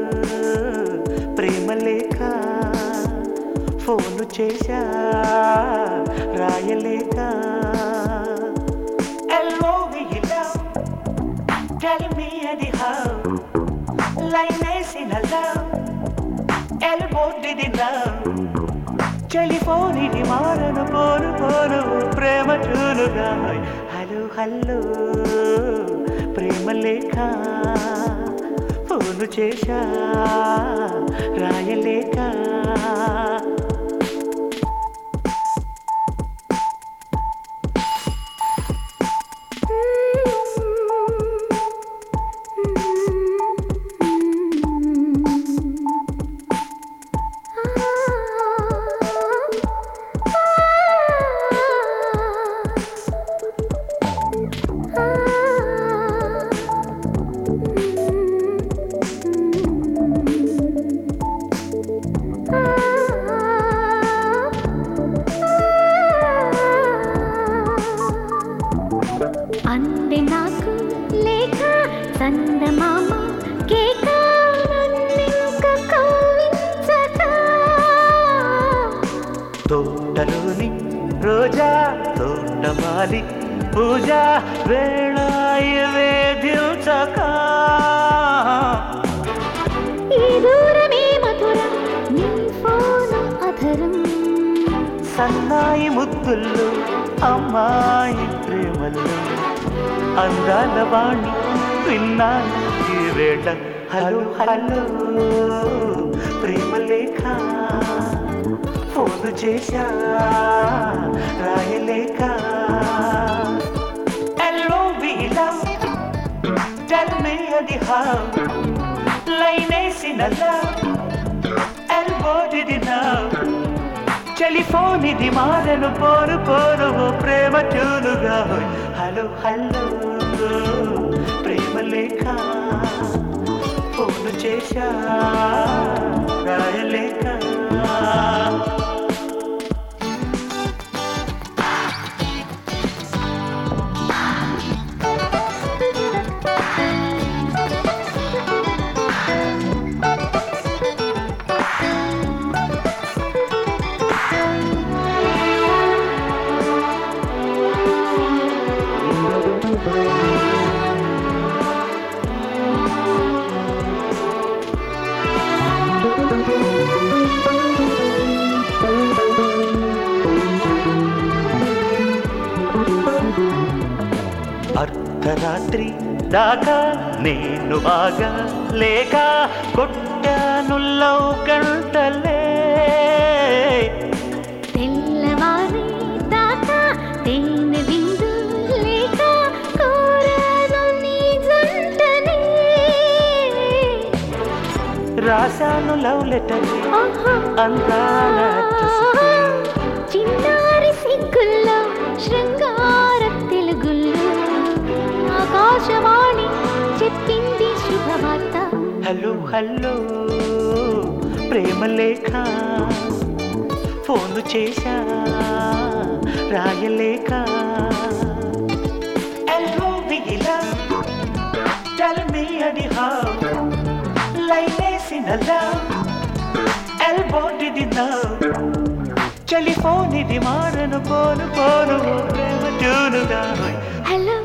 ప్రేమ లేఖ ఫోను చేశా రాయలేక Tell me the how Line వేసిన love Elbow did it love telephone ఇది మారను పోను పోను ప్రేమ చూలుగా హలో హలో ప్రేమ లేఖ ఫోను చేశా రాయలేక అంది నాకు లేక చందమామ కేక నన్నింక కవ్వించక తోటలోని రోజా తోటమాలి పూజ వేళాయ వేధించక ఈ దూరమే మధురం నీ ఫోను అధరం సన్నాయి ముద్దుల్లో అమ్మాయి ప్రేమల్లో అందాల వాణి విన్నాను ఈ వేళ హలో హలో ప్రేమ లేఖ ఫోను చేశా రాయలేక ఎల్లో వీలా టెల్ మీ అది హౌ లైన్ వేసిన ఎల్బో డిడ్ టెలిఫోన్ ఇది మారను పోరు పోరు ఓ ప్రేమ చూలుగా హలో హలో ప్రేమ లేఖ ఫోన్ చేశా రాయలేక అర్ధరాత్రి దాకా నేను బాగా లేక కొట్టానుల్లో గంటలే తెల్లవారి దాకా తేనె విందు లేక కోరాను నీ జంటనే రాశాను లవ్ లెటర్ ఆహా, అందాల అడ్రస్కి. చిన్నారి సిగ్గుల్లో శృంగార తెలుగుల్లో ఆకాశవాణి చెప్పింది శుభవార్త హలో హలో ప్రేమ లేఖ ఫోను చేశా రాయలేక ఎల్లో మిగిలా టెల్ మీ అది హౌ లైన్ వేసిన ఎల్బో డిడ్ టెలిఫోన్ ఇది మారను పోను పోను ప్రేమ చూనుగా హలో